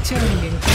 వచ్చాడు ఇంకా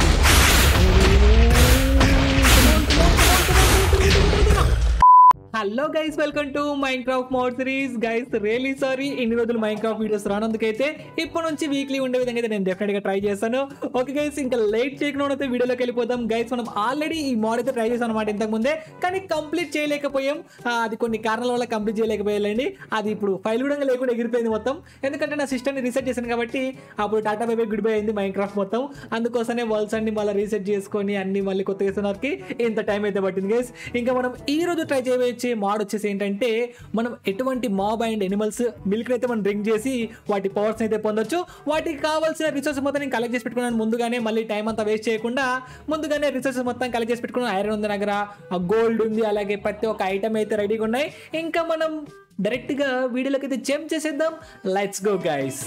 hello guys welcome to Minecraft mode series guys really sorry ఇన్ని రోజులు మైండ్ క్రాఫ్ట్ వీడియోస్ రానందుకైతే ఇప్పటి నుంచి వీక్లీ ఉండే విధంగా అయితే నేను డెఫినెట్ గా ట్రై చేస్తాను ఓకే గైస్ ఇంకా లేట్ చేయకుండా అయితే వీడియోలోకి వెళ్ళిపోతాం గైస్ మనం ఆల్రెడీ ఈ మోడ్ అయితే ట్రై చేసాం అనమాట ఇంతకు ముందే కానీ కంప్లీట్ చేయలేకపోయాం ఆ, అది కొన్ని కారణాల వల్ల కంప్లీట్ చేయలేకపోయాలండి అది ఇప్పుడు ఫైల్ కూడా లేకుండా ఎగిరిపోయింది మొత్తం ఎందుకంటే నా సిస్టమ్ని రీసెట్ చేశాను కాబట్టి అప్పుడు టాటా బై గుడ్ బై అయింది మైండ్ క్రాఫ్ట్ మొత్తం అందుకోసమే వరల్డ్స్ అన్ని మళ్ళీ రీసెట్ చేసుకొని అన్ని మళ్ళీ కొత్త చేస్తున్నకి ఇంత టైం అయితే పట్టింది గైస్ ఇంకా మనం ఈ రోజు ట్రై చేయవచ్చే మోడ్ వచ్చేసి ఏంటంటే మనం ఎటువంటి మాబ్ అండ్ ఎనిమల్స్ మిల్క్ అయితే మనం డ్రింక్ చేసి వాటి పవర్స్ అయితే పొందొచ్చు వాటికి కావాల్సిన రిసోర్స్ మొత్తం నేను కలెక్ట్ చేసి పెట్టుకున్నాను ముందుగానే మళ్ళీ టైం అంతా వేస్ట్ చేయకుండా ముందుగానే రిసోర్సెస్ మొత్తం కలెక్ట్ చేసి పెట్టుకున్నాను ఐరన్ ఉంది నా దగ్గర గోల్డ్ ఉంది అలాగే ప్రతి ఒక్క ఐటమ్ అయితే రెడీగా ఉన్నాయి ఇంకా మనం డైరెక్ట్ గా వీడియోలోకి అయితే జంప్ చేసేద్దాం లెట్స్ గో గైస్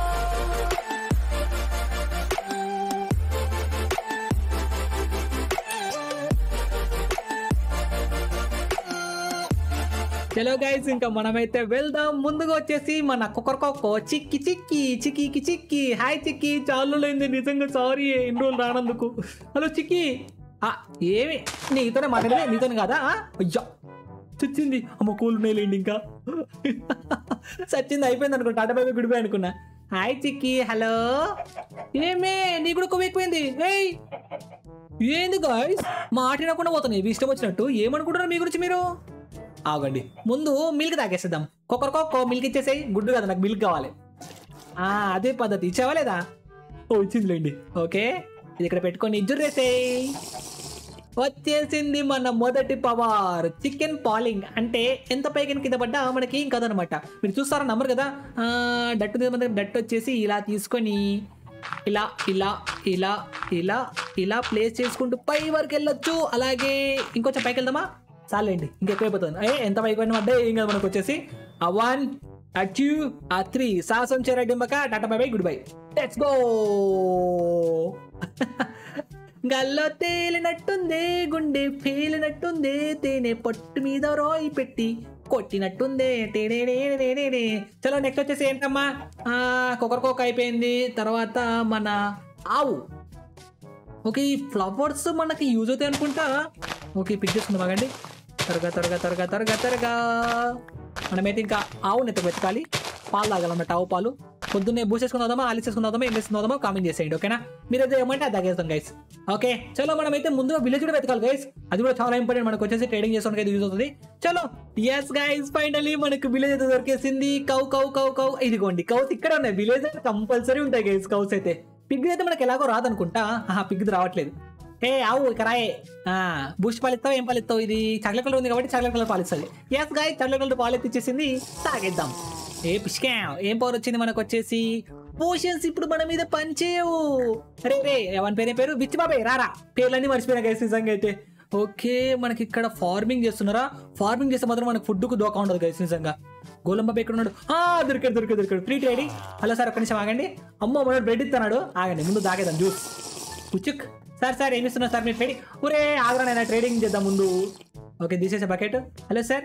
చలో గైస్ ఇంకా మనమైతే వెళ్దాం ముందుగా వచ్చేసి మన కుక్కరకొక్కో చిక్కి చిక్కి చిక్కి చిక్కి హాయ్ చిక్కి చాలా అయింది నిజంగా సారీ ఇన్ని రోజులు రానందుకు హలో చిక్కి ఆ, ఏమి నీతోనే మాట్లాడలే నీతోనే కాదా ఆ? అయ్యా చచ్చింది అమ్మ కూల్ ఉన్నాయిలేండి ఇంకా చచ్చింది అయిపోయింది అనుకో టాటా బాబు గుడిపోయి అనుకున్నా హాయ్ చిక్కి హలో ఏమే నీ కూడా కొవ్వు ఎక్కువైంది ఏయ్ ఏంది గాయస్ మాట్లాడకుండా పోతున్నాయి ఇవి ఇష్టం వచ్చినట్టు ఏమనుకుంటున్నారు మీ గురించి మీరు ఆగండి ముందు మిల్క్ తాగేసేద్దాం కొక్కరికొక్కో మిల్క్ ఇచ్చేసేయి గుడ్డు కదా నాకు మిల్క్ కావాలి ఆ అదే పద్ధతి ఇచ్చావా లేదా ఓ ఇచ్చిందిలేండి ఓకే ఇది ఇక్కడ పెట్టుకొని ఇజ్జురేసేయి వచ్చేసింది మన మొదటి పవర్ చికెన్ పాలింగ్ అంటే ఎంత పైకి కింద పడ్డా మనకి ఏం కదనమాట మీరు చూస్తారా నమ్మరు కదా ఆ, డట్టు మీద మన డట్టు వచ్చేసి ఇలా తీసుకొని ఇలా ఇలా ఇలా ఇలా ఇలా ప్లేస్ చేసుకుంటూ పై వరకు వెళ్ళొచ్చు అలాగే ఇంకొంచెం పైకి వెళ్దామా చాలండి ఇంకెక్కువైపోతుంది ఏ ఎంత పైకి పోయినా పడ్డా ఏం కాదు మనకు వచ్చేసి ఆ వన్ ఆ టూ ఆ త్రీ సాహసం చేరడింబక tata bye bye good bye let's go గల్లో తేలినట్టుందే గుండె పేలినట్టుందే తేనె పొట్టు మీద రాయి పెట్టి కొట్టినట్టుందే తేనే చలో నెక్స్ట్ వచ్చేసి ఏంటమ్మా ఆ, కొకరకోక అయిపోయింది తర్వాత మన ఆవు ఓకే ఈ ఫ్లవర్స్ మనకి యూజ్ అవుతాయి అనుకుంటా ఓకే పిక్ చేసుకుందాం ఆగండి త్వరగా త్వరగా త్వరగా త్వరగా త్వరగా మనమైతే ఇంకా ఆవుని ఎత్త వెతకాలి పాలు తాగాలన్నమాట ఆవు పాలు పొద్దున్నే బూస్ చేసుకుందామా ఆలిస్ చేసుకుందామా ఏం చేసుకుందామా కామెంట్ చేసేయండి ఓకేనా మీరు అయితే ఏమంటే అది తాగేస్తాం గైస్ ఓకే చలో మనం అయితే ముందుగా విలేజ్ కూడా వెతకాలి గైస్ అది కూడా చాలా ఇంపార్టెంట్ మనకు వచ్చేసి ట్రేడింగ్ చేసుకోవడానికి అయితే యూజ్ అవుతుంది చలో ఎస్ గైస్ ఫైనలీ మనకు విలేజ్ అయితే దొరికేసింది కౌ కౌ కౌ కౌ ఇదిగోండి కౌస్ ఇక్కడ ఉన్నాయి విలేజ్ అయితే కంపల్సరీ ఉంటాయి గైస్ కౌస్ అయితే పిగ్ అయితే మనకి ఎలాగో రాదనుకుంటా ఆహా పిగ్ రావట్లేదు ఏ ఆవు ఇక్కడ రాయే బూస్ట్ పాలు ఇస్తావు ఏం పాలు ఇస్తావు ఇది చాక్లెట్ కలర్ ఉంది కాబట్టి చాక్లెట్ కలర్ పాలు ఇస్తుంది ఎస్ గాయ చాక్లెట్ కలర్ పాలు ఎత్తిచ్చేసింది తాగేద్దాం ఏ పిష్కా ఏం పవర్ వచ్చింది మనకు వచ్చేసి పోషన్స్ ఇప్పుడు మన మీద పనిచేయవు అరే రే ఎవరి పేరు ఏం పేరు బిచ్చి బాబాయ్ రారా పేర్లన్నీ మర్చిపోయినా గైస్ నిజంగా అయితే ఓకే మనకి ఇక్కడ ఫార్మింగ్ చేస్తున్నారా ఫార్మింగ్ చేస్తే మాత్రం మనకు ఫుడ్కు దోకా ఉండదు గైస్ నిజంగా గోలం బాబా ఎక్కడ ఉన్నాడు ఆ దొరికాడు దొరికాడు దొరికాడు ఫ్రీ ట్రేడింగ్ హలో సార్ ఒక్క నిమిషం ఆగండి అమ్మో మన బ్రెడ్ ఇస్తున్నాడు ఆగండి ముందు దాగేద్దాం జ్యూస్ కుచుక్ సార్ సార్ ఏమి ఇస్తున్నారు సార్ మీరు ట్రేడింగ్ ఊరే ఆగ్రా నేను ట్రేడింగ్ చేద్దాం ముందు ఓకే తీసేసే బకెట్ హలో సార్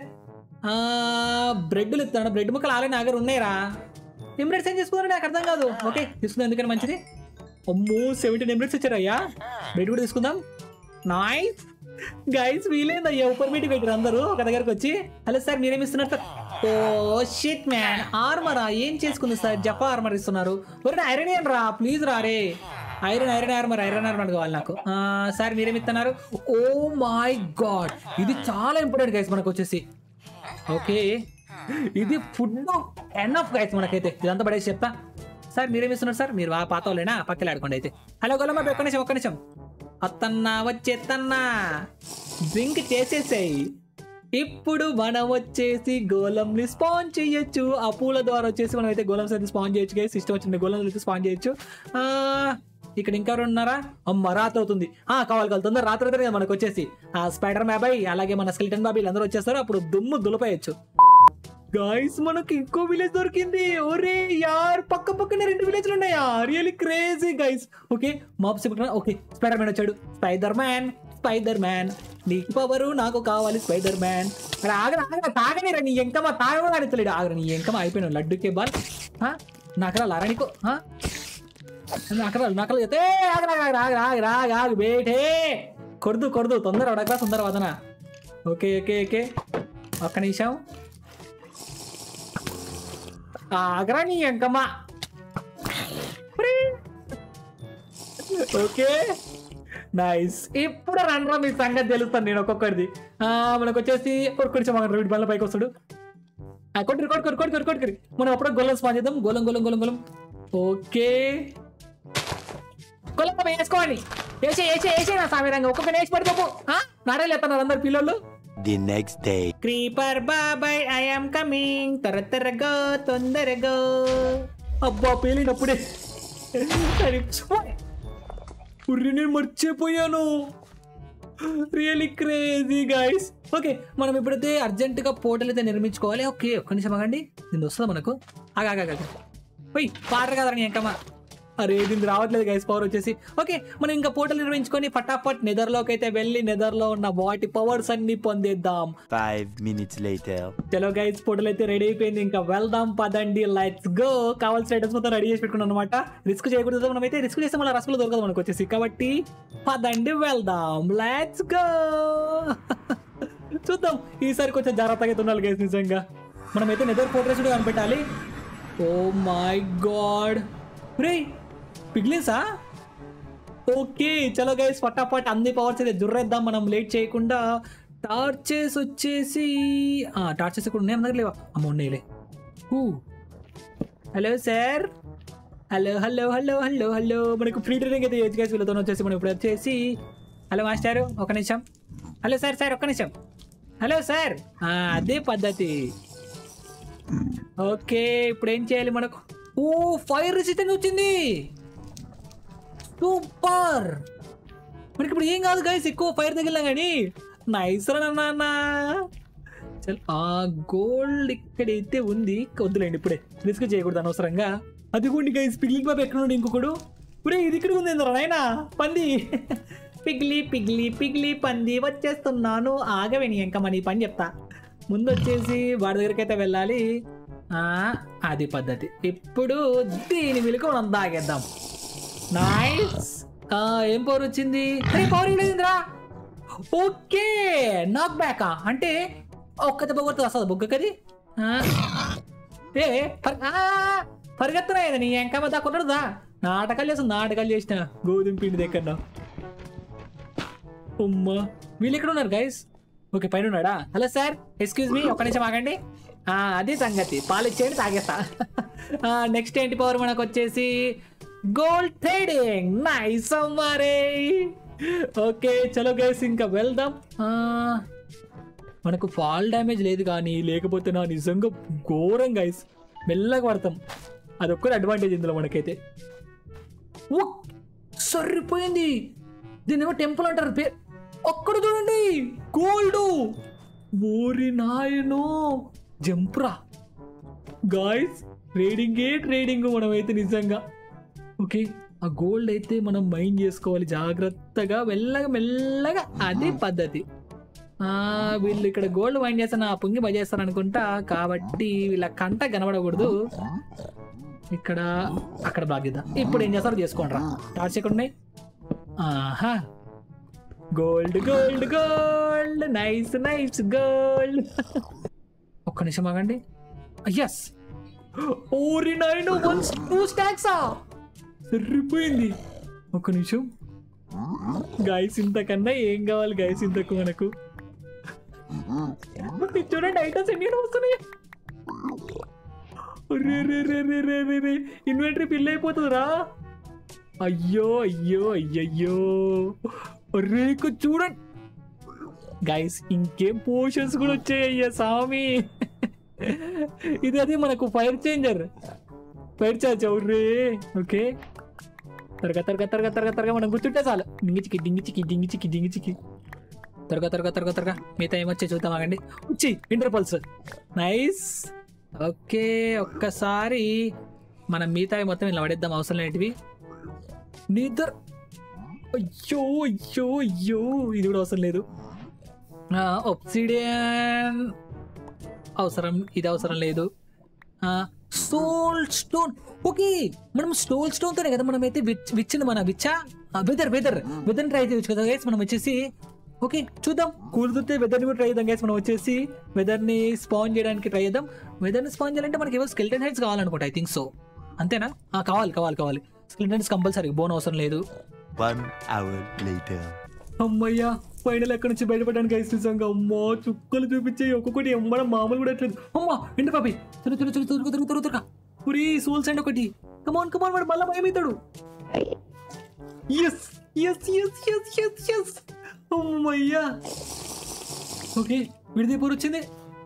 బ్రెడ్లు ఇస్తాను బ్రెడ్ ముక్కలు ఆల్రెడీ నా దగ్గర ఉన్నాయిరా ఎమిరేట్స్ ఏం చేసుకున్నారు నాకు అర్థం కాదు ఓకే తీసుకుందాం ఎందుకని మంచిది అమ్మో సెవెంటీన్ ఎమిరేట్స్ ఇచ్చారయ్యా బ్రెడ్ కూడా తీసుకుందాం నైస్ గైస్ వీలేంది అయ్యా ఉపర్ మీటింగ్ పెట్టారు అందరూ ఒక దగ్గరకు వచ్చి హలో సార్ మీరేమి ఇస్తున్నారు సార్ ఓ షిట్ మ్యాన్ ఆర్మరా ఏం చేసుకుంది సార్ జపా ఆర్మర్ ఇస్తున్నారు ఒరే ఐరన్ ఏం రా ప్లీజ్ రా రే iron iron armour iron armour కావాలి నాకు ఆ, సార్ మీరేమి ఇస్తున్నారు ఓ మై గాడ్ ఇది చాలా ఇంపార్టెంట్ గైస్ మనకు వచ్చేసి ఓకే ఇది ఫుడ్ ఎన్ఎఫ్ గైస్ మనకైతే ఇదంతా పడేసి చెప్తా సార్ మీరేమి ఇస్తున్నారు సార్ మీరు ఆ పాత వాళ్ళేనా పక్కన ఆడుకోండి అయితే హలో గొల్లమ్మ ఒక్క నిమిషం ఒక్క నిమిషం అత్తన్నా వచ్చేత్తన్నా డ్రింక్ చేసేసాయి ఇప్పుడు మనం వచ్చేసి గోళంని స్పాన్ చేయొచ్చు ఆ పూల ద్వారా వచ్చేసి మనం అయితే గోళం అయితే స్పాన్ చేయొచ్చు గైస్ ఇష్టం వచ్చింది గోళం అయితే స్పాన్ చేయొచ్చు ఆ, ఇక్కడ ఇంకా ఎవరు ఉన్నారా అమ్మ రాత్రి అవుతుంది ఆ కావాలి కావాలి తొందర రాత్రి అవుతుంది కదా మనకు వచ్చేసి ఆ స్పైడర్ మ్యాబాయ్ అలాగే మన స్కెల్టన్ బాబీ అందరూ వచ్చేస్తారు అప్పుడు దుమ్ము దులపేయచ్చు గాయస్ మనకి ఇంకో విలేజ్ దొరికింది ఒరే యార్ పక్క పక్కనే రెండు విలేజ్లు ఉన్నాయా really crazy guys okay map సిప్పు ఓకే స్పైడర్ మ్యాన్ వచ్చాడు స్పైడర్ మ్యాన్ స్పైడర్ మ్యాన్ నీకు పవరు నాకు కావాలి స్పైడర్ మ్యాన్ అరే ఆగరా ఆగరా తాగని రా నీ ఎంకమా తాగడం అడుగుతలేడు ఆగరా నీ ఎంకమా అయిపోయినావు లడ్డుకే బాల్ ఆ? నాకరా లారా నీకు ఆ? నకరాలు నకలు చెప్తే ఆగు ఆగు ఆగు ఆగు ఆగు ఆగు బేటే కొడుదు కొడుదు తొందర అడగరా తొందర వదన ఓకే ఓకే ఓకే ఒక్క నిమిషం ఆగరా నీ అంకమ్మ ఓకే నైస్ ఇప్పుడు రండ్రా మీ సంగతి తెలుస్తాను నేను ఒక్కొక్కరిది ఆ, మనకు వచ్చేసి కొంచెం వీటి బండ్ల పైకి వస్తాడు ఆ, కొట్టురు కొట్టురు కొట్టురు కొట్టురు మనం అప్పుడు గొల్లం స్పాన్ చేద్దాం golem golem golem golem okay golem వేసుకోండి వేసే వేసే వేసే నా సామిరంగా ఒక్కొక్కటి వేసి పడిపోపు నాడే లేస్తున్నారు అందరు పిల్లలు The next day. క్రీపర్ బాబాయ్ ఐఎమ్ కమింగ్ త్వర త్వరగా తొందరగా అబ్బా పేలినప్పుడే సరిపోయ్. ఉర్రి నేను మర్చిపోయాను రియలీ క్రేజీ గైస్ ఓకే మనం ఇప్పుడైతే అర్జెంట్ గా పోర్టల్ అయితే నిర్మించుకోవాలి ఓకే ఒక్క నిమిషం ఆగండి దీని వస్తుందా మనకు ఆగాగా పోయి పాటర్ కదా నీ ఎంకమ్మా అరే దీనికి రావట్లేదు గైస్ పవర్ వచ్చేసి ఓకే మనం ఇంకా పోర్టల్ నిర్మించుకొని ఫటాఫట్ నెదర్లోకి అయితే వెళ్ళి నెదర్లో ఉన్న వాటి పవర్స్ అన్ని పొందేద్దాం Five minutes later. చలో గైస్ పోర్టల్ అయితే రెడీ అయిపోయింది ఇంకా వెళ్దాం పదండి లెట్స్ గో కావాల్సిన ఐటమ్స్ మొత్తం రెడీ చేసి పెట్టుకున్నాం అనమాట రిస్క్ చేయకూడదు మనం అయితే రిస్క్ చేస్తే మళ్ళీ రసగులు దొరకదు మనకు వచ్చేసి కాబట్టి పదండి వెళ్దాం లెట్స్ గో చూద్దాం ఈసారి కొంచెం జాగ్రత్తగా అయితే ఉండాలి గైస్ నిజంగా మనమైతే నెదర్ పోర్ట్రేస్ కూడా కనిపెట్టాలి ఓ మై గాడ్ రే పిగ్లిన్సా ఓకే చలో గైస్ ఫటాఫట్ అన్ని పవర్స్ అయితే జుర్రేద్దాం మనం లేట్ చేయకుండా టార్చెస్ వచ్చేసి టార్చెస్ ఇక్కడ ఉన్నాయి మన దగ్గర లేవా అమ్మ ఉన్నాయిలే hello sir hello hello hello hello hello మనకు ఫ్రీ ట్రైనింగ్ అయితే చేయొచ్చు గైస్ వీళ్ళతో వచ్చేసి మనం ఇప్పుడు వచ్చేసి హలో మాస్టర్ ఒక నిమిషం హలో సార్ సార్ ఒక్క నిమిషం హలో సార్ అదే పద్ధతి ఓకే ఇప్పుడు ఏం చేయాలి మనకు ఓ ఫైర్ రెసిస్టెన్స్ వచ్చింది సూపర్ మనకి ఇప్పుడు ఏం కాదు గైస్ ఎక్కువ ఫైర్ తగిలినా కానీ నైస్ రా నాన్న చల్ ఆ గోల్డ్ ఇక్కడైతే ఉంది వద్దులేండి ఇప్పుడే రిస్క్ చేయకూడదు అనవసరంగా అది కూడా గైస్ పిగ్లీ బాబు ఎక్కడ ఉన్నాడు ఇంకొకడు ఇప్పుడే ఇది ఇక్కడ ఉంది ఏంద్రా నాయనా పంది పిగ్లీ పిగ్లీ పిగ్లీ పంది వచ్చేస్తున్నాను ఆగవేని ఇంకా మన ఈ పని చెప్తా ముందు వచ్చేసి వాడి దగ్గరికి అయితే వెళ్ళాలి ఆ, అది పద్ధతి ఇప్పుడు దీని విలుక మనం తాగేద్దాం నైస్ ఏం పవర్ వచ్చింది అరే పవర్ ఇదేంద్రా ఓకే నాక్ బ్యాకా అంటే ఒక్క దెబ్బ కొడుతుంది వస్తుంది బుగ్గకది ఆ, ఏ పర్- ఆ, పరిగెత్తున్నా నీ ఎంక మీద కొట్టడుదా నాటకాలు చేస్తుంది నాటకాలు చేసిన గోధుమ పిండి దగ్గర ఉమ్మా వీళ్ళు ఎక్కడ ఉన్నారు గైస్ ఓకే పైన ఉన్నాడా హలో సార్ ఎక్స్క్యూజ్ మీ ఒక్క నిమిషం ఆగండి ఆ, అది సంగతి పాలు ఇచ్చేయండి తాగేస్తా నెక్స్ట్ ఏంటి పవర్ మనకు వచ్చేసి గోల్డ్ ట్రేడింగ్ నైస్ అమ్మారే ఓకే చలో గైస్ ఇంకా వెళ్దాం ఆ, మనకు ఫాల్ డ్యామేజ్ లేదు కానీ లేకపోతే నా నిజంగా ఘోరం గైస్ మెల్లగా పడతాం అదొక్కటి అడ్వాంటేజ్ ఇందులో మనకైతే ఓ సరిపోయింది దీని ఏమో టెంపుల్ అంటారు పే ఒక్కడ చూడండి గోల్డ్ ఓరి నాయనో జంప్రా గాయస్ ట్రేడింగే ట్రేడింగ్ మనమైతే నిజంగా ఓకే ఆ గోల్డ్ అయితే మనం మైండ్ చేసుకోవాలి జాగ్రత్తగా మెల్లగా మెల్లగా అది పద్ధతి ఆ వీళ్ళు ఇక్కడ గోల్డ్ మైండ్ చేస్తాను ఆ పొంగి బజేస్తారు అనుకుంటా కాబట్టి వీళ్ళ కంట కనబడకూడదు ఇక్కడ అక్కడ బ్లాక్ చేద్దాం ఇప్పుడు ఏం చేస్తారో చేసుకోండి రా టార్చ్ ఎక్కడ ఉన్నాయి ఆహా gold gold gold nice nice gold ఒక్క నిమిషం ఆగండి ఎస్ ఓరి నైన్ వన్ టూ స్టాక్సా సరిపోయింది ఒక్క నిమిషం గాయస్ ఇంతకన్నా ఏం కావాలి గాయస్ ఇంతకు మనకు ఇది చూడండి ఐటమ్స్ ఎన్ని వస్తున్నాయి రే రే రే రే రే రే రే ఇన్వెంటరీ ఫిల్ అయిపోతుందిరా అయ్యో అయ్యో అయ్యయ్యో రేకు చూడండి గైస్ ఇంకేం పోషన్స్ కూడా వచ్చాయి అయ్యా స్వామి ఇది అది మనకు ఫైర్ చేంజర్ ఫైర్ చార్జ్ రే ఓకే త్వరగా త్వరగా త్వరగా త్వరగా త్వరగా మనం గుర్తుంటే చాలు డింగి చికి డింగి చికి డింగి చికి డింగి చికి త్వరగా త్వరగా త్వరగా త్వరగా మిగతా ఏమొచ్చే చూద్దాం ఆగండి వచ్చి ఇంటర్పల్స్ నైస్ ఓకే ఒక్కసారి మనం మిగతావి మొత్తం ఇలా పడేద్దాం అవసరం లేనిటివి నిద్ర అయ్యో అయ్యో అయ్యో ఇది కూడా అవసరం లేదు ఒప్సిడియన్ అవసరం ఇది అవసరం లేదు సోల్ స్టోన్ ఓకే మనం స్టోల్ స్టోన్ తోనే కదా మనం అయితే విచ్ విచ్చింది మన విచ్చా వెదర్ వెదర్ వెదర్ ట్రై చేయొచ్చు కదా గైస్ మనం వచ్చేసి ఓకే చూద్దాం కుదిరితే వెదర్ ని కూడా ట్రై చేద్దాం గైస్ మనం వచ్చేసి వెదర్ ని స్పాన్ చేయడానికి ట్రై చేద్దాం వెదర్ ని స్పాన్ చేయాలంటే మనకి ఏవో స్కెల్టన్ హెడ్స్ కావాలనుకుంటా ఐ థింక్ సో అంతేనా ఆ, కావాలి కావాలి కావాలి స్కెల్టన్ హెడ్స్ కంపల్సరీ బోన్ అవసరం లేదు One hour later. అమ్మయ్యా ఫైనల్ ఎక్కడి నుంచి బయటపడడానికి ఐస్ నిజంగా అమ్మో చుక్కలు చూపించే ఒక్కొక్కటి అమ్మడ మామూలు కూడా ఎట్లేదు అమ్మా ఎండు పాపి తిరు తిరు తిరు తిరుగు తిరుగు తిరుగు తిరుగా పురి సోల్స్ అండ్ ఒకటి కమాన్ కమాన్ వాడు మళ్ళీ భయమవుతాడు yes yes yes yes yes yes అమ్మయ్యా ఓకే విడిది పూర్ వచ్చింది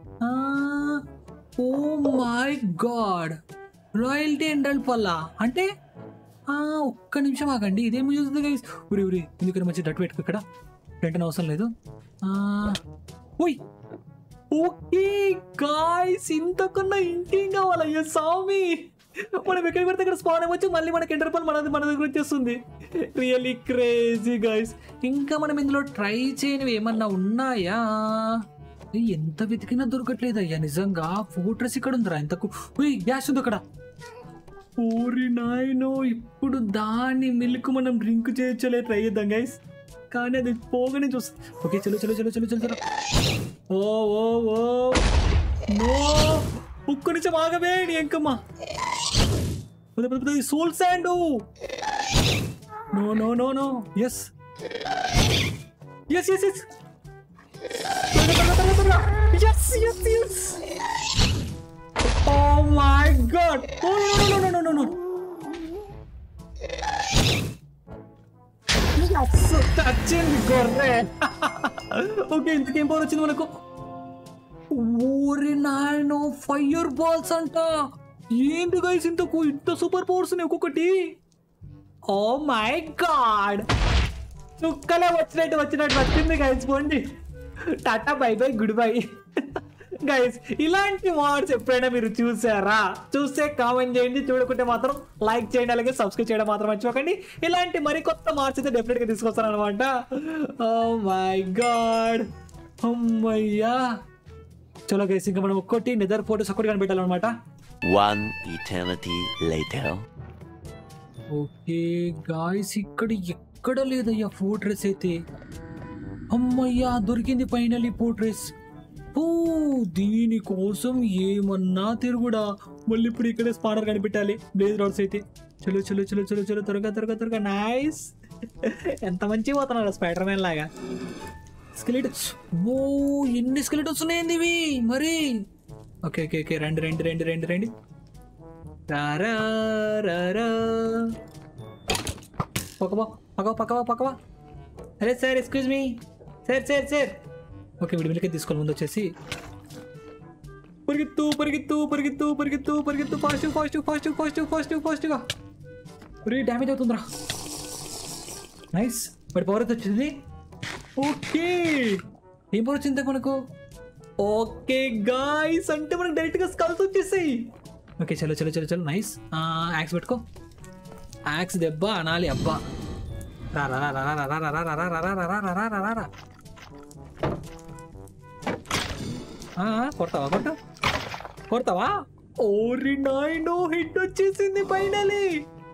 ఓ మై గాడ్ రాయల్టీ ఎండల్ పల్లా అంటే ఆ, ఒక్క నిమిషం ఆగండి ఇదేం యూజ్ గైస్ ఉరి ఉరి ఎందుకని మంచి డట్ పెట్టుకో ఇక్కడ వెంటనే అవసరం లేదు ఆ, ఓయ్ ఓకే గాయస్ ఇంతకన్నా ఇంకేం కావాలయ్యా స్వామి మనం ఎక్కడికి పెడితే ఇక్కడ స్పాన్ అవ్వచ్చు మళ్ళీ మనకి ఎంటర్పల్ మనది మన దగ్గర వచ్చేస్తుంది రియల్లీ క్రేజీ గాయస్ ఇంకా మనం ఇందులో ట్రై చేయనివి ఏమన్నా ఉన్నాయా ఏయ్, ఎంత వెతికినా దొరకట్లేదయ్యా నిజంగా ఫోర్ట్రెస్ ఇక్కడ ఉందిరా ఎంతకు ఉయ్ గ్యాస్ ఉంది అక్కడ ఓరి నాయనో ఇప్పుడు దాన్ని మిల్క్ మనం డ్రింక్ చేయొచ్చలే ట్రై చేద్దాం గైస్ కానీ అది పోగానే చూస్తా ఓకే చలో చలో చలో చలో చలో చలో ఓ ఓ ఓ నో ఒక్క నిమిషం ఆగవే నీ ఎంకమ్మ పద పద పద soul sand no no no no yes yes yes yes yes yes yes Oh my god! Oh no no no no no no no! Yes! వచ్చింది గొర్రె ఓకే ఇంతకేం పవర్ వచ్చింది మనకు ఓరి నాయనో ఫైర్ బాల్స్ అంట ఏంటి గైస్ ఇంతకు ఇంత సూపర్ పవర్స్ ఉన్నాయి ఒక్కొక్కటి ఓ మై గాడ్ చుక్కలే వచ్చినట్టు వచ్చినట్టు వచ్చింది గైస్ పోండి tata bye bye good bye guys ఇలాంటి వార్డ్స్ ఎప్పుడైనా మీరు చూసారా చూస్తే కామెంట్ చేయండి చూడకుంటే మాత్రం లైక్ చేయండి అలాగే సబ్స్క్రైబ్ చేయడం మాత్రం మర్చిపోకండి ఇలాంటి మరికొత్త మార్క్స్ అయితే డెఫినెట్ గా తీసుకొస్తాను అనమాట ఓ మై గాడ్ అమ్మయ్యా చలో గైస్ ఇంకా మనం ఒక్కటి నిదర్ ఫోటోస్ ఒక్కటి కనిపెట్టాలన్నమాట One eternity later. Okay guys ఇక్కడ ఎక్కడ లేదయ్యా ఫోర్ట్రెస్ అయితే అమ్మయ్యా దొరికింది ఫైనలీ ఫోర్ట్రెస్ ఓ దీనికోసం ఏమన్నా తిరుగుడా మళ్ళీ ఇప్పుడు ఇక్కడే స్పానర్ కనిపెట్టాలి బ్లేజ్ రాడ్స్ అయితే చలో చలో చలో చలో చలో త్వరగా త్వరగా త్వరగా నైస్ ఎంత మంచి పోతున్నాడు స్పైడర్ మ్యాన్ లాగా స్కెలిటన్స్ ఓ ఎన్ని స్కెలిటన్స్ ఉన్నాయండి ఇవి మరి ఓకే ఓకే ఓకే రండి రండి రండి రండి రండి రారా రారా పక్కవా పక్కవా పక్కవా పక్కవా అరే sir excuse me sir sir sir okay వీడి మిల్కే తీసుకోవాలి ముందు వచ్చేసి పరిగెత్తు పరిగెత్తు పరిగెత్తు పరిగెత్తు పరిగెత్తు fast fast fast fast fast ఫాస్ట్గా ఒరే డ్యామేజ్ అవుతుందిరా నైస్ వాడి పవర్ అయితే వచ్చింది ఓకే ఏం పవర్ వచ్చింది మనకు ఓకే గాయస్ అంటే మనకు డైరెక్ట్గా స్కల్స్ వచ్చేసాయి ఓకే చలో చలో చలో చలో నైస్ యాక్స్ పెట్టుకో యాక్స్ దెబ్బ అనాలి అబ్బా రా రా రా రా రా రా రా రా రా రా రా రా రా రా రా రా రా ఆ, కొడతావా కొట్టు కొడతావా ఓరి నాయనో హిట్ వచ్చేసింది ఫైనలీ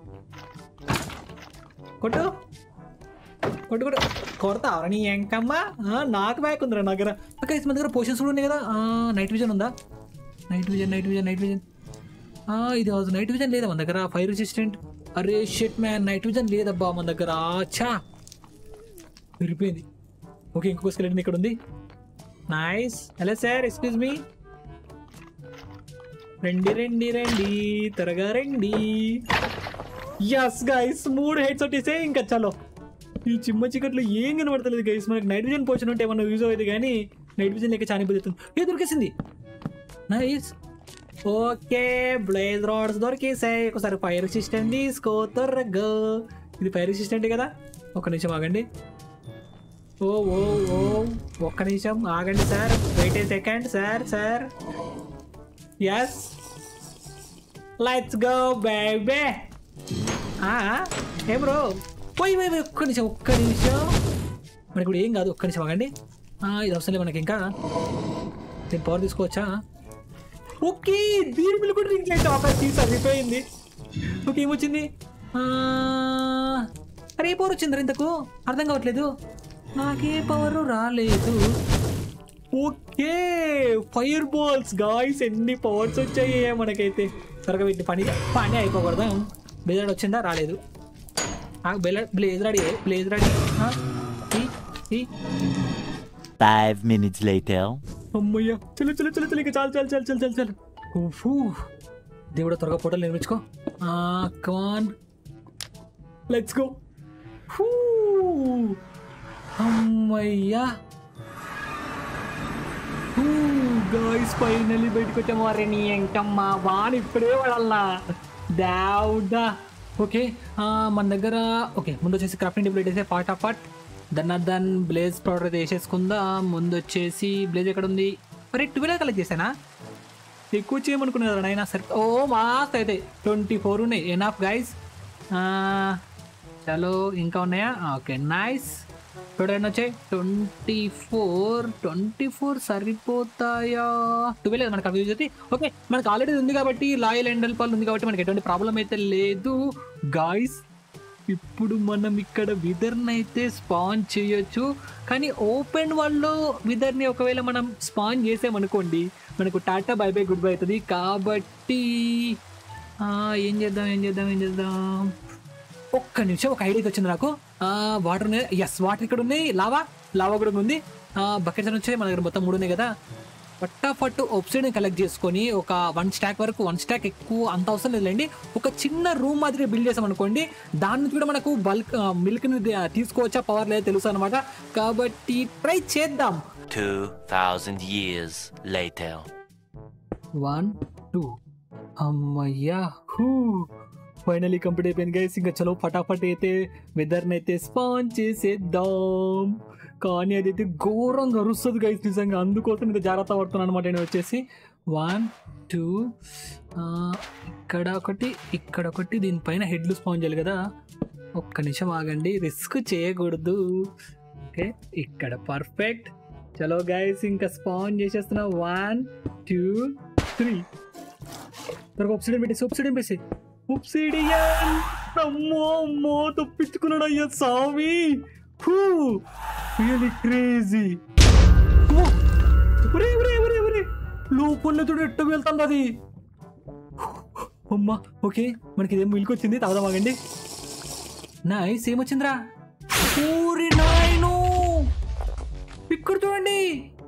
కొట్టు కొట్టు కొట్టు కొడతావరా నీ ఎంకమ్మా ఆ, నాకు బ్యాక్ ఉందిరా నా దగ్గర అక్క మన దగ్గర పోషన్స్ కూడా ఉన్నాయి కదా నైట్ విజన్ ఉందా night vision night vision night vision ఇది అవసరం నైట్ విజన్ లేదా మన దగ్గర ఫైర్ రెసిస్టెంట్ అరే షెట్ మ్యాన్ నైట్ విజన్ లేదబ్బా మన దగ్గర చా విరిపోయింది ఓకే ఇంకొక స్కెలెటన్ ఇక్కడ ఉంది nice hello sir excuse me రండి రండి రండి త్వరగా రండి యస్ గైస్ మూడు హెడ్స్ వచ్చేసే ఇంకా చలో ఈ చిమ్మ చీకట్లో ఏం కనబడతలేదు గైస్ మనకి నైట్ విజన్ పోషన్ ఉంటే ఏమన్నా యూజ్ అవుతుంది కానీ నైట్ విజన్ లేక చాలా ఇబ్బంది అవుతుంది ఏ దొరికేసింది నైస్ ఓకే బ్లేజ్ రాడ్స్ దొరికేసాయి ఒకసారి ఫైర్ రెసిస్టెంట్ తీసుకో త్వరగా ఇది ఫైర్ రెసిస్టెంట్ కదా ఒక నిమిషం ఆగండి ఓ ఓ ఓ ఒక్క నిమిషం ఆగండి sir wait a second sir sir yes let's go బేబే ఏ బ్రో పోయి పోయి పోయి ఒక్క నిమిషం ఒక్క నిమిషం మనకి ఇప్పుడు ఏం కాదు ఒక్క నిమిషం ఆగండి ఆ, ఇది అవసరం లేదు మనకి ఇంకా దీని పవర్ తీసుకోవచ్చా ఓకే దీని బిల్లు కూడా రింగ్ లైట్ ఆఫర్ తీసి సరిపోయింది ఓకే ఏమొచ్చింది ఆ, అరే ఏ పవర్ వచ్చింది ఇంతకు అర్థం కావట్లేదు నాకే పవర్ రాలేదు ఓకే ఫైర్ బాల్స్ గాయస్ ఎన్ని పవర్స్ వచ్చాయి మనకైతే త్వరగా వీటిని పని పని అయిపోకూడదు బ్లేజర్ వచ్చిందా రాలేదు blaze ready blaze ready Five minutes later. అమ్మయ్య చలు చలు చలు చలు ఇక చాలు చాలు చాలు చాలు చాలు చాలు ఊఫూ. దేవుడు త్వరగా ఫోటోలు నిర్మించుకో కమాన్ లెట్స్ గో అమ్మయ్యా గాయస్ ఫైనల్లీ బయటకు వచ్చాము అరే నీ ఎంకమ్మా వాని ఇప్పుడే వాడల్లా దావుడా ఓకే మన దగ్గర ఓకే ముందు వచ్చేసి క్రాఫ్టింగ్ టేబుల్ వేసే పార్ట్ ఆఫ్ పార్ట్ దన్ దన్ బ్లేజ్ పౌడర్ అయితే వేసేసుకుందాం ముందు వచ్చేసి బ్లేజ్ ఎక్కడ ఉంది అరే ట్వెల్వ్ కలెక్ట్ చేశానా ఎక్కువ చేయమనుకున్నారు నాయన సరే ఓ మాస్ అయితే ట్వంటీ ఫోర్ ఉన్నాయి ఎనాఫ్ గైస్ చలో ఇంకా ఉన్నాయా ఓకే నైస్ చూడండి వచ్చాయి ట్వంటీ ఫోర్ ట్వంటీ ఫోర్ సరిపోతాయా ట్వెల్వ్ మనకు అవి అయితే ఓకే మనకు ఆల్రెడీ ఉంది కాబట్టి లాయల్ ఎండల్ పాల్ ఉంది కాబట్టి మనకి ఎటువంటి ప్రాబ్లం అయితే లేదు గాయస్ ఇప్పుడు మనం ఇక్కడ విదర్ని అయితే స్పాన్ చేయొచ్చు కానీ ఓపెన్ వరల్డ్లో విదర్ని ఒకవేళ మనం స్పాన్ చేసామనుకోండి మనకు tata bye bye good bye అవుతుంది కాబట్టి ఆ, ఏం చేద్దాం ఏం చేద్దాం ఏం చేద్దాం ఒక్క నిమిషం ఒక ఐడియాకి వచ్చింది నాకు వాటర్ ఉన్నాయి ఎస్ వాటర్ ఇక్కడ ఉన్నాయి లావా లావా కూడా ఉంది బకెట్స్ వచ్చాయి మన దగ్గర మొత్తం మూడు ఉన్నాయి కదా పట్టాపట్టు ఒప్సైడ్ని కలెక్ట్ చేసుకొని ఒక వన్ స్టాక్ వరకు వన్ స్టాక్ ఎక్కువ అంత అవసరం లేదండి ఒక చిన్న రూమ్ మాదిరిగా బిల్డ్ చేసాం అనుకోండి దాని నుంచి కూడా మనకు బల్క్ మిల్క్ని తీసుకోవచ్చా పవర్ లేదు తెలుసు అనమాట కాబట్టి ట్రై చేద్దాం Two thousand years later. One two అమ్మయ్యా హూ ఫైనలీ కంప్లీట్ అయిపోయింది గైస్ ఇంకా చలో ఫటాఫట్ అయితే వెదర్ని అయితే స్పాన్ చేసేద్దాం కానీ అదైతే ఘోరంగా అరుస్తుంది గైస్ నిజంగా అందుకోసం ఇంత జాగ్రత్త పడుతున్నాను అనమాట నేను వచ్చేసి వన్ టూ ఇక్కడ ఒకటి ఇక్కడ ఒకటి దీనిపైన హెడ్లు స్పాన్ చేయాలి కదా ఒక్క నిమిషం ఆగండి రిస్క్ చేయకూడదు ఓకే ఇక్కడ పర్ఫెక్ట్ చలో గైస్ ఇంకా స్పాన్ చేసేస్తున్నా వన్ టూ త్రీ త్వరగా ఒప్సిడియన్ పెట్టేసి ఒప్సిడియన్ పెట్టేసి ఒప్సిడియన్ అమ్మో అమ్మో తప్పించుకున్నాడు అయ్యా స్వామి రియలీ క్రేజీ ఒరే ఒరే ఒరే ఒరే లోపల చూడు ఎట్ట వెళ్తుంది అది అమ్మా ఓకే మనకి ఇదేం మిల్క్ వచ్చింది తాగుదామాగండి నైస్ ఏమొచ్చిందిరా ఊరి నాయను ఇక్కడ చూడండి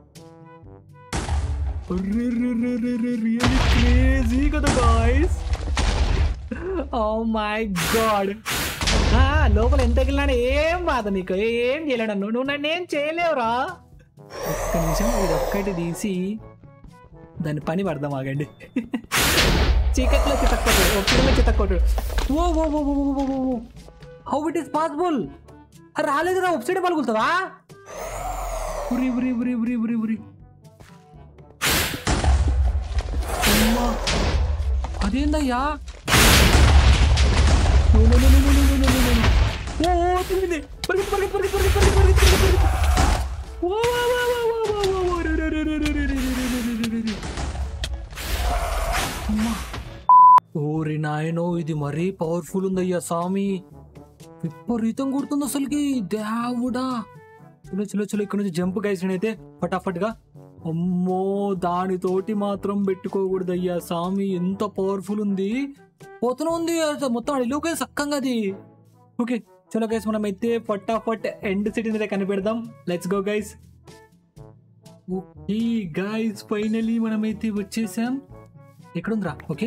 రియలీ క్రేజీ కదా గాయస్ ఓ మై గాడ్ లోపల ఎంత వెళ్ళినా ఏం బాధ నీకు ఏం చేయలేడు నువ్వు నువ్వు నన్ను ఏం చేయలేవురా ఒక్క నిమిషం ఇది ఒక్కటి తీసి దాని పని పడదాం ఆగండి చీకట్లో చితక్కొట్టాడు ఒక్కడిలో చితక్కొట్టాడు oh oh oh oh oh oh oh how it is possible రాలేదురా వెబ్సైట్ పలుకుతుందా ఉరి ఉరి ఉరి ఉరి ఉరి ఉరి అమ్మా అదేందయ్యా No, no, no, no, no, no, no, no, no, no. ఓ ఓ తిరిగింది పరిగెత్తు పరిగెత్తు పరిగెత్తు పరిగెత్తు పరిగెత్తు పరిగెత్తు పరిగెత్తు పరిగెత్తు ఓ oh oh oh oh oh oh ఓ రే రే రే రే రే రే రే రే రే రే రే రే. అమ్మా ఓరి నాయనో ఇది మరీ పవర్ఫుల్ ఉందయ్యా స్వామి విపరీతం గుర్తుంది అసలుకి దేవుడా చలో చలో చలో ఇక్కడ నుంచి జంప్ అయితే ఫటాఫట్గా అమ్మో దానితోటి మాత్రం పెట్టుకోకూడదయ్యా స్వామి ఎంత పవర్ఫుల్ ఉంది పోతూనే ఉంది అది మొత్తం అడిలోకే సక్కంగా అది ఓకే చలో గైస్ మనం అయితే ఫటాఫట్ ఎండ్ సిటీ అయితే కనిపెడదాం let's go guys okay guys finally మనమైతే వచ్చేసాం ఎక్కడుందిరా ఓకే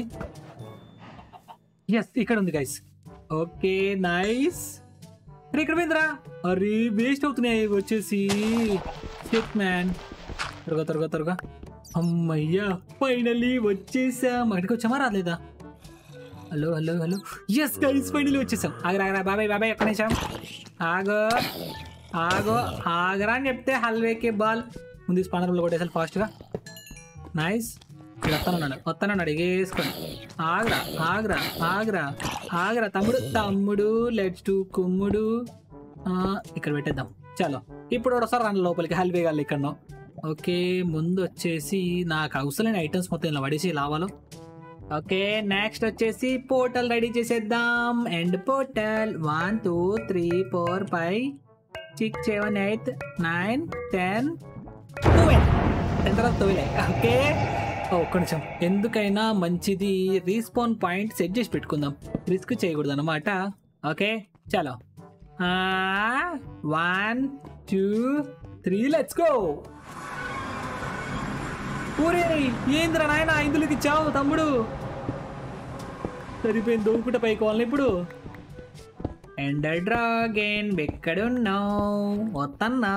ఎస్ ఇక్కడ ఉంది గైస్ ఓకే నైస్ అరే ఇక్కడ పోయిందిరా అరే వేస్ట్ అవుతున్నాయి ఇవి వచ్చేసి షిట్ మ్యాన్ త్వరగా త్వరగా త్వరగా అమ్మయ్యా ఫైనలీ వచ్చేసాం అక్కడికి వచ్చామా రాలేదా hello hello hello yes guys finally వచ్చేసాం ఆగరా ఆగరా బాబాయ్ బాబాయ్ ఒక్క నిమిషం ఆగో ఆగో ఆగరా అని చెప్తే హల్వేకే బాల్ ముందు స్పానర్లో కొట్టేసాలి ఫాస్ట్గా నైస్ ఇక్కడ వస్తానన్నాడు వస్తానన్నాడు వేసుకోండి ఆగ్రా ఆగ్రా ఆగ్రా ఆగ్రా తమ్ముడు తమ్ముడు లెట్స్ టు కుమ్ముడు ఆ, ఇక్కడ పెట్టేద్దాం చలో ఇప్పుడు ఒకసారి రండి లోపలికి హల్వే గాలి ఇక్కడ ఓకే ముందు వచ్చేసి నాకు అవసరమైన ఐటమ్స్ మొత్తం ఇలా పడేసి లావాలో ఓకే నెక్స్ట్ వచ్చేసి పోర్టల్ రెడీ చేసేద్దాం and portal one two three four five six seven eight nine ten twelve ten తర్వాత ట్వెల్వ్ ఓకే ఓ, ఒక్క నిమిషం ఎందుకైనా మంచిది రీస్పాన్ పాయింట్ సెట్ చేసి పెట్టుకుందాం రిస్క్ చేయకూడదు అనమాట ఓకే చలో one two three let's go ఊరే ఏంద్రా నాయన ఇందులోకి ఇచ్చావు తమ్ముడు సరిపోయింది దూకుట పైకి వాళ్ళని ఇప్పుడు అండ్ డ్రాగన్ ఎక్కడున్నావు వస్తన్నా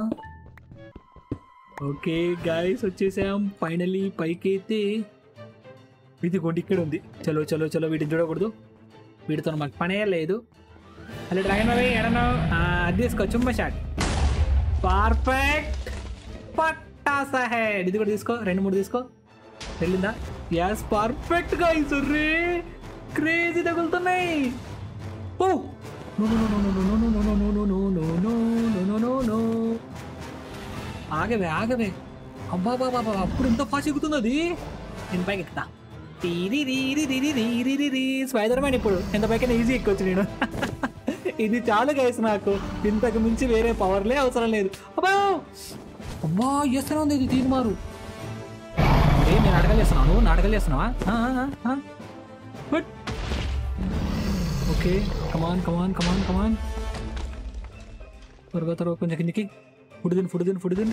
ఓకే గాయస్ వచ్చేసాం ఫైనలీ పైకి అయితే ఇదిగోండి ఇక్కడ ఉంది చలో చలో చలో వీటిని చూడకూడదు వీటితో మాకు పనే లేదు హలో డ్రాగన్ బాబీ ఎడనో అది తీసుకో చుమ్మ షాట్ పర్ఫెక్ట్ పట్టాసా హెడ్ ఇది కూడా తీసుకో రెండు మూడు తీసుకో వెళ్ళిందా ఎస్ పర్ఫెక్ట్ గా ఇసుర్రే క్రేజీ తగులుతున్నాయి oh no no no no no no no no no no no no no no no ఆగవే ఆగవే అబ్బా బాబా బాబా అప్పుడు ఎంత ఫాస్ట్ ఎక్కుతుంది అది నేను పైకి ఎక్కుతా తీరి రీరి రీరి రీరి రీరి స్పైడర్ మ్యాన్ ఇప్పుడు ఎంత పైకైనా ఈజీ ఎక్కొచ్చు నేను ఇది చాలు గైస్ నాకు ఇంతకు మించి వేరే పవర్లే అవసరం లేదు అబ్బా అమ్మా చేస్తూనే ఉంది ఇది తీరుమారు ఏ నేను అడగలు చేస్తున్నావు నువ్వు నాటకాలు చేస్తున్నావా ఆ, ఆ, ఆ. బట్ ఓకే కమాన్ కమాన్ కమాన్ కమాన్ త్వరగా త్వరగా కొంచెం కిందికి ఫుడ్ తిని ఫుడ్ తిని ఫుడ్ తిని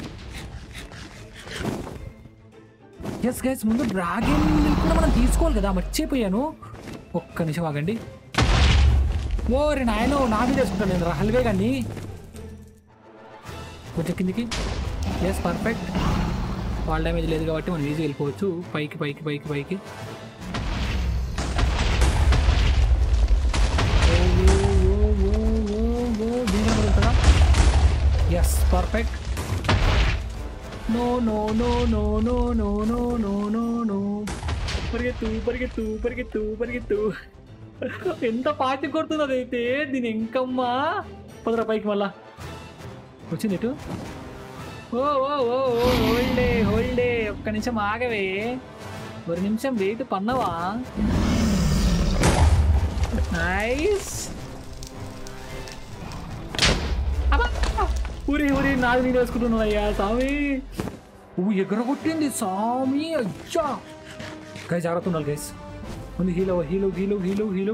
ఎస్ గైస్ ముందు డ్రాగన్ మిల్క్ కూడా మనం తీసుకోవాలి కదా మర్చిపోయాను ఒక్క నిమిషం ఆగండి ఓ రే నాయన నా మీద వేసుకుంటాను నేను హల్వే కానీ కొంచెం కిందికి ఎస్ పర్ఫెక్ట్ వాళ్ళ డ్యామేజ్ లేదు కాబట్టి మనం ఈజీ వెళ్ళిపోవచ్చు పైకి పైకి పైకి పైకి yes perfect no no no no no no no no no no పరిగెత్తు పరిగెత్తు పరిగెత్తు పరిగెత్తు ఎంత పాచి కొడుతుంది అదైతే దీని ఇంకమ్మా పదరా పైకి మళ్ళా వచ్చింది ఇటు ఓ ఓ ఓ ఓ హోల్డే హోల్డే ఒక్క నిమిషం ఆగవే ఒక నిమిషం వెయిట్ పన్నవా నైస్ ఊరి ఊరి నాది నేను వేసుకుంటున్నాను అయ్యా స్వామి ఊ ఎగరగొట్టింది స్వామి అయ్యా గైస్ జాగ్రత్త ఉండాలి గైస్ ఉంది హీలో హీలో హీలో హీలో హీలో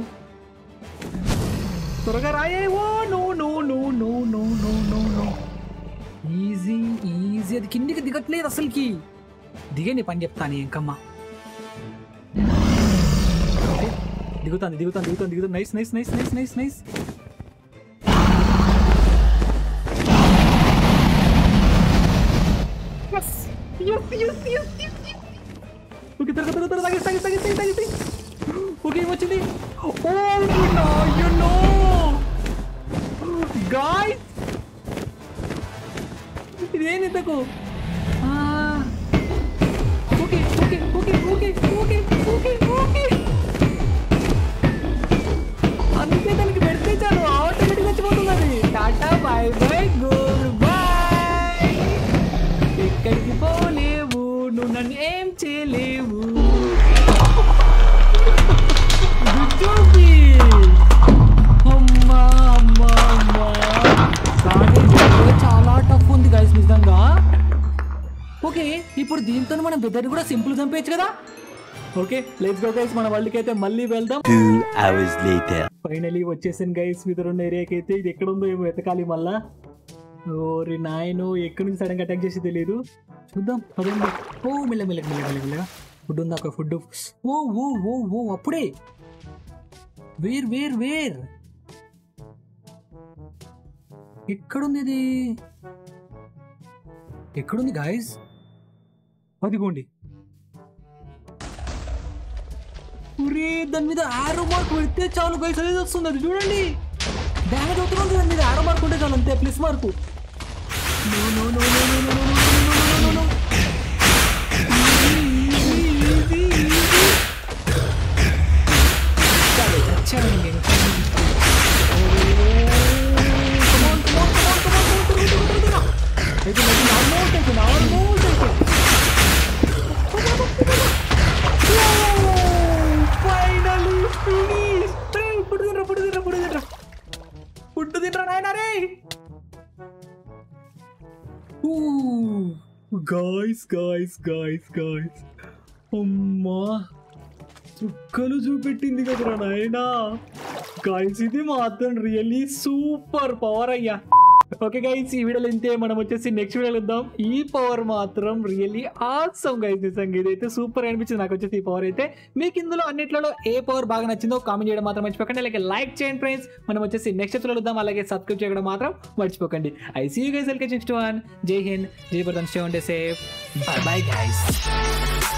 త్వరగా రాయే oh no no no no no no no no easy easy అది కిందికి దిగట్లేదు అసలుకి దిగండి పని చెప్తాను ఇంకమ్మా ఓకే దిగుతాను దిగుతాను దిగుతాను దిగుతాను nice nice nice nice nice nice okay త్వరగా త్వరగా త్వరగా తగ్గి తగ్గి తగ్గి తగ్గి తగ్గి ఓకే ఏమొచ్చింది ఓ యు నో గాయ్స్ ఇదేంది ఇంతకు okay okay okay okay okay okay okay అందుకే దానికి పెడితే చాలు ఆటోమేటిక్ వచ్చిపోతున్నది tata bye bye good bye ఎక్కడికి పోలేవు నువ్వు నన్ను ఏం చేయలేవు గుజ్జోబి. అమ్మా అమ్మా అమ్మా కానీ వెదర్ చాలా టఫ్ ఉంది గైస్ నిజంగా ఓకే ఇప్పుడు దీంతో మనం వెదర్ కూడా సింపుల్ చంపేయచ్చు కదా ఓకే లెట్స్ గో గైస్ మన వాళ్ళకి అయితే మళ్ళీ వెళ్దాం Two hours later. ఫైనలీ వచ్చేసాను గైస్ మీద ఉన్న ఏరియాకి అయితే ఇది ఎక్కడ ఉందో ఏమో వెతకాలి మళ్ళా ఓరి నాయను ఎక్కడి నుంచి సడన్ అటాక్ చేసి తెలియదు చూద్దాం పదండి ఓ మెల్ల మెల్ల మెల్ల మెల్ల మెల్లగా ఫుడ్ ఉందా ఒక ఫుడ్ ఓ ఓ ఓ ఓ అప్పుడే వేర్ వేర్ వేర్ ఎక్కడుంది ఇది ఎక్కడుంది గాయస్ అదిగోండి ఒరే దాని మీద ఆరో మార్క్ పెడితే చాలు గైస్ అనేది వస్తుంది అది చూడండి డ్యామేజ్ అవుతుంది దాని మీద ఆరో మార్క్ ఉంటే చాలు అంతే plus mark no no no no no no no no no no no easy easy చాలు చచ్చానండి నేను Come on, come on, come on, come on, come on, come on, come on, come on. అయిపోయింది, అయిపోయింది. Almost అయిపోయింది, almost. తింటారా నాయన రే guys guys guys guys అమ్మా చుక్కలు చూపెట్టింది కదరా నాయనా గాయస్ ఇది మాత్రం రియల్లీ సూపర్ పవర్ అయ్యా ఓకే గైస్ ఈ వీడియోలో ఇంతే మనం వచ్చేసి నెక్స్ట్ వీడియోలో వద్దాం ఈ పవర్ మాత్రం రియల్లీ ఆసమ్ గైస్ నిజంగా ఇదైతే సూపర్ అనిపించింది నాకు వచ్చేసి ఈ పవర్ అయితే మీకు ఇందులో అన్నిట్లలో ఏ పవర్ బాగా నచ్చిందో కామెంట్ చేయడం మాత్రం మర్చిపోకండి అలాగే లైక్ చేయండి ఫ్రెండ్స్ మనం వచ్చేసి నెక్స్ట్ ఎపిసోడ్ వద్దాం అలాగే సబ్స్క్రైబ్ చేయడం మాత్రం మర్చిపోకండి I see you guys welcome next one Jai Hind జై బర్దన్ స్టే ఉంటే సేఫ్ బై బై గైస్